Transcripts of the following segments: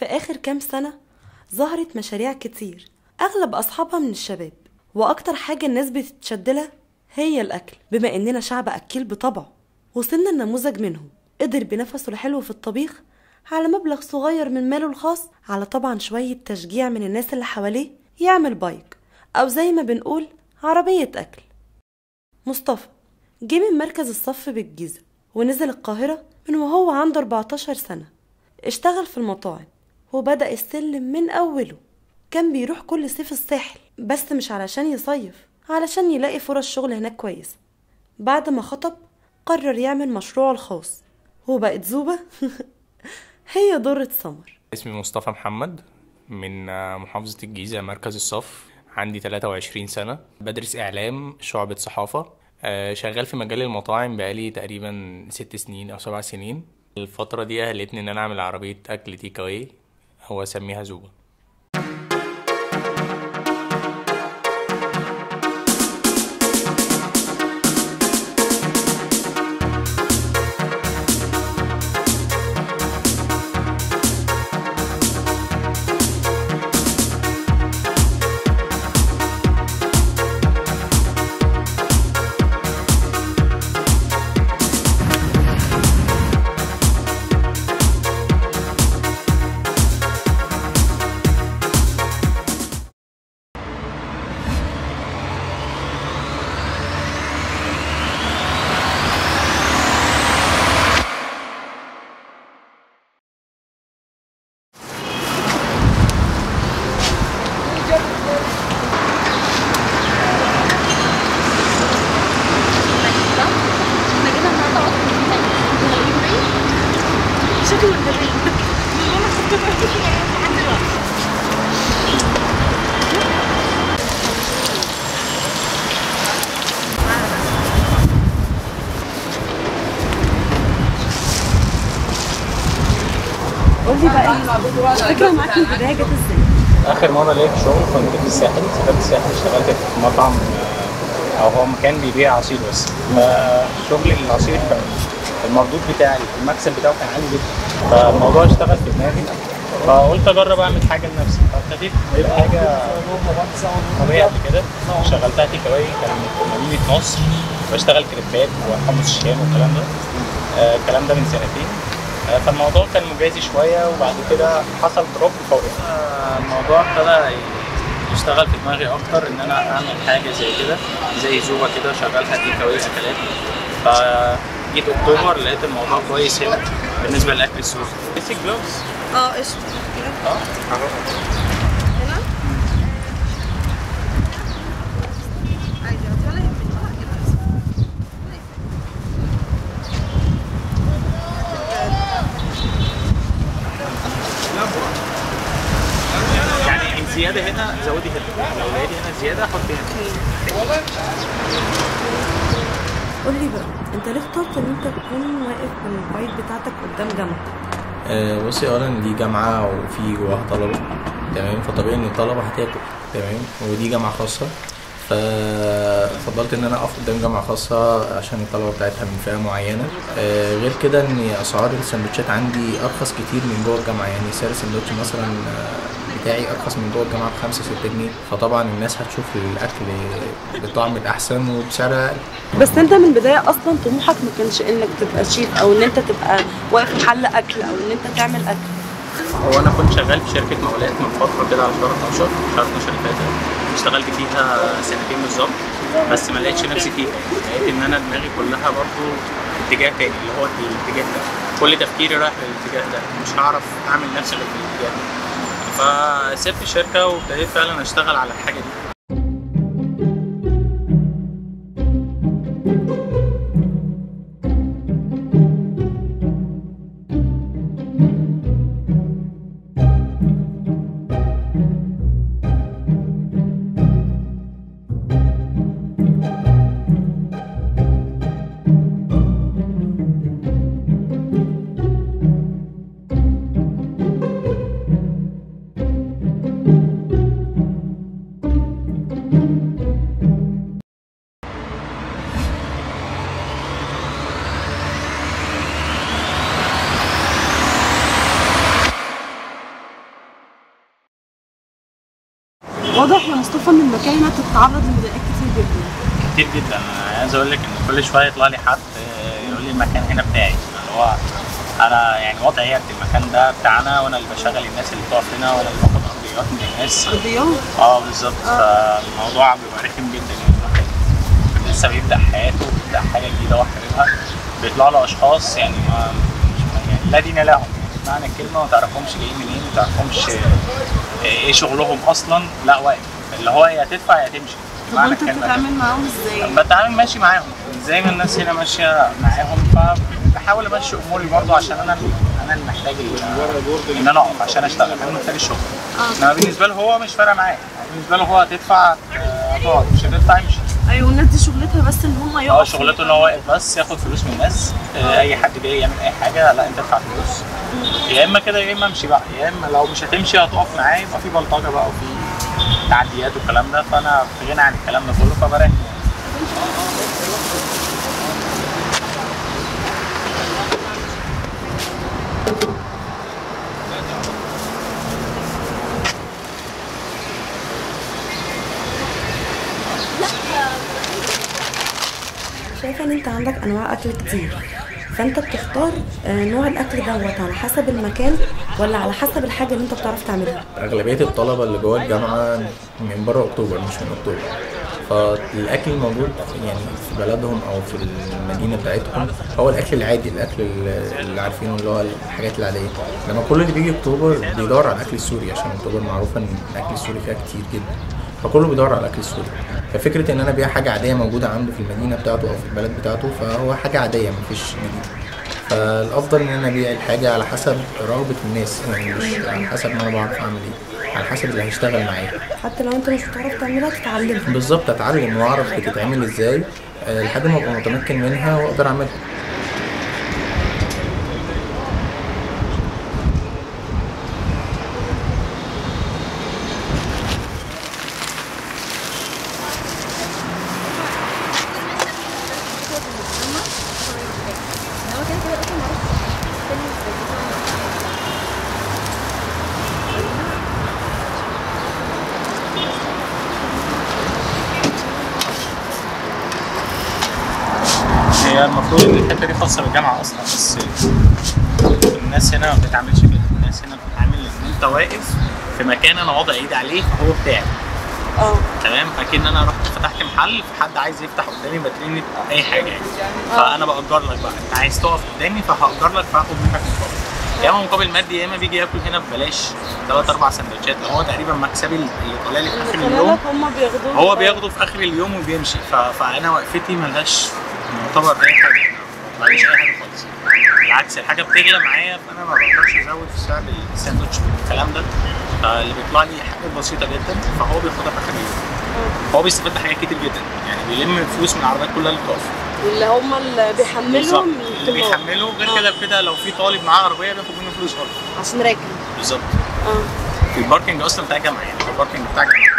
في آخر كام سنة ظهرت مشاريع كتير أغلب أصحابها من الشباب وأكتر حاجة الناس بتتشدلها هي الأكل بما إننا شعب أكيل بطبعه وصلنا النموذج منهم قدر بنفسه الحلو في الطبيخ على مبلغ صغير من ماله الخاص على طبعا شوية تشجيع من الناس اللي حواليه يعمل بايك أو زي ما بنقول عربية أكل مصطفى جه من مركز الصف بالجيزة ونزل القاهرة من وهو عنده 14 سنة اشتغل في المطاعم وبدأ السلم من أوله كان بيروح كل صيف الساحل بس مش علشان يصيف علشان يلاقي فرص شغل هناك كويسة بعد ما خطب قرر يعمل مشروعه الخاص وبقت زوبة هي ضرة سمر اسمي مصطفى محمد من آه، محافظة الجيزة مركز الصف عندي 23 سنة بدرس إعلام شعبة صحافة آه، شغال في مجال المطاعم بقالي تقريبا ست سنين أو سبع سنين الفترة دي أهلتني إن أنا أعمل عربية أكل تيك أواي هو أسميها زوبة قولي بقى الفكرة معاك من البداية جت ازاي؟ آخر مرة ليا في شغل كنت في الساحل سافرت الساحل اشتغلت في مطعم آه، أو هو مكان بيبيع عصير بس فشغل العصير كان المردود بتاعي المكسب بتاعه كان عالي جدا فالموضوع اشتغل في دماغي فقلت أجرب أعمل حاجة لنفسي فابتديت بحاجة طبيعية قبل كده شغلتها تيك أواي كان في مدينة نصر بشتغل كريبات وحمص الشام والكلام ده آه، الكلام ده من سنتين آه، فالموضوع كان مجازي شوية وبعد كده حصل دروب فوقف الموضوع ابتدى يشتغل في دماغي أكتر إن أنا أعمل حاجة زي كده زي زوبة كده شغالها تيك أواي أكلات فجيت أكتوبر لقيت الموضوع كويس هنا بالنسبة للأكل السوري بيسك جلوفز اه قشطة اه هنا؟ عادي ولا يهمني ولا كده يعني الزيادة هنا زودي هنا لو لقيتي هنا زيادة حطي هنا قولي بقى انت ليه اخترت ان انت تكون واقف بالبايت بتاعتك قدام جنب؟ آه، بصي اولا دي جامعه وفي جواها طلبه تمام فطبيعي ان الطلبه هتاكل تمام ودي جامعه خاصه ففضلت ان انا اقف قدام جامعه خاصه عشان الطلبه بتاعتها من فئه معينه آه، غير كده ان اسعار السندوتشات عندي ارخص كتير من جوه الجامعه يعني سعر السندوتش مثلا آه، بتاعي ارخص من جوه الجامعه ب 5 6 جنيه فطبعا الناس هتشوف الاكل بطعم الاحسن وبسعر اقل بس انت من البداية اصلا طموحك ما كانش انك تبقى شيف او ان انت تبقى واقف محل اكل او ان انت تعمل اكل هو انا كنت شغال في شركه مقاولات من فتره كده على شهر 12 شهر 12 اللي فاتت اشتغلت فيها سنتين بالظبط بس ما لقيتش نفسي فيها لقيت ان انا دماغي كلها برضو اتجاه تاني اللي هو الاتجاه ده كل تفكيري رايح للاتجاه ده مش هعرف اعمل نفس اللي في الاتجاه ده فسبت الشركه وابتديت فعلا اشتغل على الحاجه دي واضح يا مصطفى ان المكان هنا بتتعرض لمضايقات كتير جدا كتير جدا انا عايز اقول لك ان كل شويه يطلع لي حد آه، يقول لي المكان هنا بتاعي اللي هو انا يعني وضعي هي المكان ده بتاعنا وانا اللي بشغل الناس اللي بتقف هنا وانا اللي باخد ارضيات من الناس ارضيات اه بالظبط فالموضوع بيبقى رخم جدا يعني الواحد لسه بيبدا حياته بيبدا حاجه جديده هو حاببها بيطلع له اشخاص يعني ما مش- يعني لا دين لهم يعني معنى الكلمه ما تعرفهمش جايين منين ما تعرفهمش آه، ايه شغلهم اصلا لا واقف اللي هو يا تدفع يا تمشي طب معنى وانت الكلمة كده. بتتعامل معاهم ازاي؟ بتعامل ماشي معاهم زي ما الناس هنا ماشيه معاهم فبحاول امشي اموري برضه عشان انا انا اللي محتاج ال- ان انا اقف عشان اشتغل انا محتاج الشغل انما بالنسبه له هو مش فارقه معاه بالنسبه له هو هتدفع آه، هتقعد مش هتدفع يمشي ايوه الناس دي شغلتها بس ان هم هو يقفوا شغلته ان هو واقف بس ياخد فلوس من الناس آه، اي حد جاي يعمل اي حاجه لا انت ادفع فلوس يا اما كده يا اما امشي بقى يا اما لو مش هتمشي هتقف معاه يبقى في بلطجه بقى وفي تعديات والكلام ده فانا في غنى عن الكلام ده كله فبريح شايفه ان انت عندك انواع اكل كتير فانت بتختار آه، نوع الاكل دوت على حسب المكان ولا على حسب الحاجه اللي انت بتعرف تعملها أغلبية الطلبة اللي جوه الجامعة من بره أكتوبر مش من أكتوبر فالأكل الموجود يعني في بلدهم أو في المدينة بتاعتهم هو الأكل العادي الأكل اللي عارفينه اللي هو الحاجات العادية لما كل اللي بيجي أكتوبر بيدور على الأكل السوري عشان أكتوبر معروفة إن الأكل السوري فيها كتير جدا فكله بيدور على الأكل السوري ففكرة إن أنا أبيع حاجة عادية موجودة عنده في المدينة بتاعته أو في البلد بتاعته فهو حاجة عادية مفيش جديد فالافضل ان انا ابيع الحاجه على حسب رغبه الناس يعني مش على حسب ما انا بعرف اعمل ايه على حسب اللي هيشتغل معايا حتى لو انت مش بتعرف تعملها تتعلمها بالظبط اتعلم واعرف بتتعمل ازاي آه، لحد ما ابقى متمكن منها واقدر اعملها هي المفروض ان الحته دي خاصه بالجامعه اصلا بس الناس هنا ما بتتعاملش كده الناس هنا بتتعامل ان انت واقف في مكان انا واضع ايدي عليه فهو بتاعي اه تمام اكن انا رحت فتحت محل فحد عايز يفتح قدامي باتريني اي حاجه يعني فانا باجر لك بقى انت عايز تقف قدامي فهاجر لك فهاخد منك مقابل يا اما مقابل مادي يا اما بيجي ياكل هنا ببلاش ثلاث اربع سندوتشات هو تقريبا مكسبي اللي طالع لي في اخر اليوم لك هم بياخدوه هو بياخده في اخر اليوم وبيمشي ف... فانا وقفتي ملهاش معتبر اي حاجه ملهاش اي حاجه خالص بالعكس الحاجه بتغلى معايا فانا ما بقدرش ازود في سعر الساندوتش والكلام ده فاللي بيطلع لي حاجه بسيطه جدا فهو بياخدها في اخر اليوم هو بيستفاد بحاجات كتير جدا يعني بيلم فلوس من العربيات كلها اللي بتقف اللي هم اللي بالظبط بيحملهم اللي بيحمله غير كده كده لو في طالب معاه عربيه بياخد منه فلوس برضه عشان راكب بالظبط اه في الباركنج اصلا بتاع الجامعه يعني في الباركنج بتاع الجامعه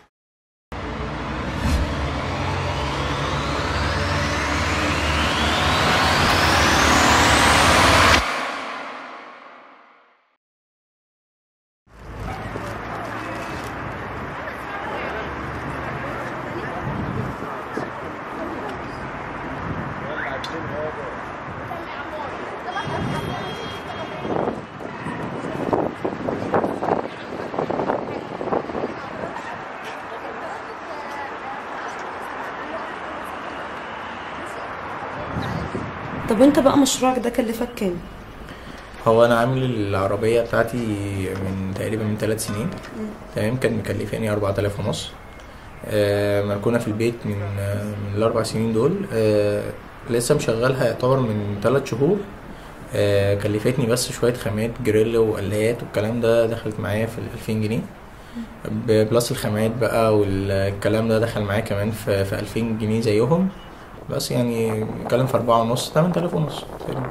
طب وانت بقى مشروعك ده كلفك كام هو انا عامل العربيه بتاعتي من تقريبا من ثلاث سنين تمام كان مكلفاني 4000 ونص آه، مركونه في البيت من آه، من الاربع سنين دول آه، لسه مشغلها يعتبر من ثلاث شهور آه، كلفتني بس شويه خامات جريل وقلايات والكلام ده دخلت معايا في ال 2000 جنيه ب- بلس الخامات بقى والكلام ده دخل معايا كمان في في 2000 جنيه زيهم بس يعني نتكلم في أربعة ونص 8000 ونص تقريبا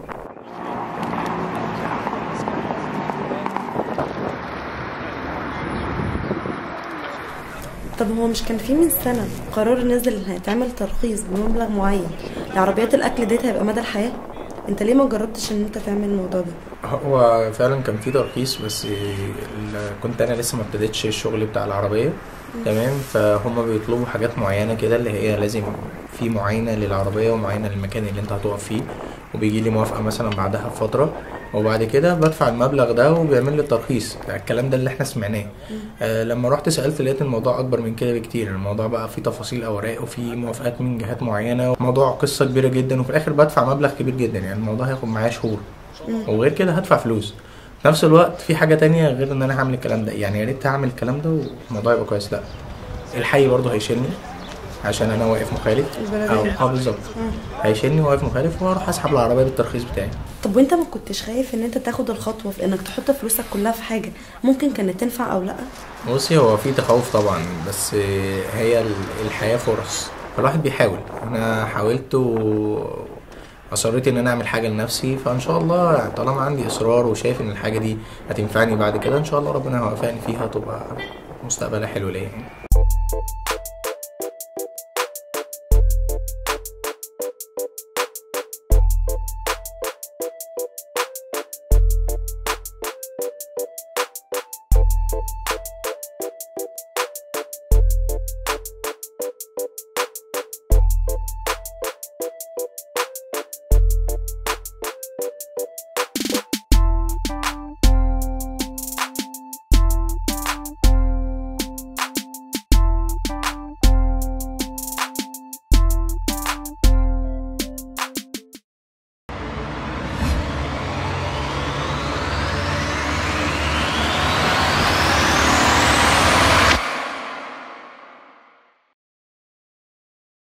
طب هو مش كان في من سنه قرار نزل ان هيتعمل ترخيص بمبلغ معين لعربيات الاكل ديت هيبقى مدى الحياه انت ليه ما جربتش ان انت تعمل الموضوع ده هو فعلا كان في ترخيص بس ال- كنت انا لسه ما ابتديتش الشغل بتاع العربيه تمام فهم بيطلبوا حاجات معينه كده اللي هي لازم في معاينه للعربيه ومعاينه للمكان اللي انت هتقف فيه وبيجي لي موافقه مثلا بعدها بفتره وبعد كده بدفع المبلغ ده وبيعمل لي الترخيص الكلام ده اللي احنا سمعناه آه لما رحت سالت لقيت الموضوع اكبر من كده بكتير الموضوع بقى فيه تفاصيل اوراق وفي موافقات من جهات معينه موضوع قصه كبيره جدا وفي الاخر بدفع مبلغ كبير جدا يعني الموضوع هياخد معايا شهور وغير كده هدفع فلوس في نفس الوقت في حاجه تانية غير ان انا هعمل الكلام ده يعني يا ريت هعمل الكلام ده والموضوع يبقى كويس لا الحي برضه هيشيلني عشان انا واقف مخالف او البلدية. اه بالظبط هيشيلني واقف مخالف واروح اسحب العربيه بالترخيص بتاعي طب وانت ما كنتش خايف ان انت تاخد الخطوه في انك تحط فلوسك كلها في حاجه ممكن كانت تنفع او لا بصي هو في تخوف طبعا بس هي ال- الحياة فرص فالواحد بيحاول انا حاولت و اصريت ان انا اعمل حاجة لنفسي فان شاء الله طالما عندي اصرار وشايف ان الحاجة دي هتنفعني بعد كده ان شاء الله ربنا هيوفقني فيها تبقى مستقبلها حلو ليا يعني.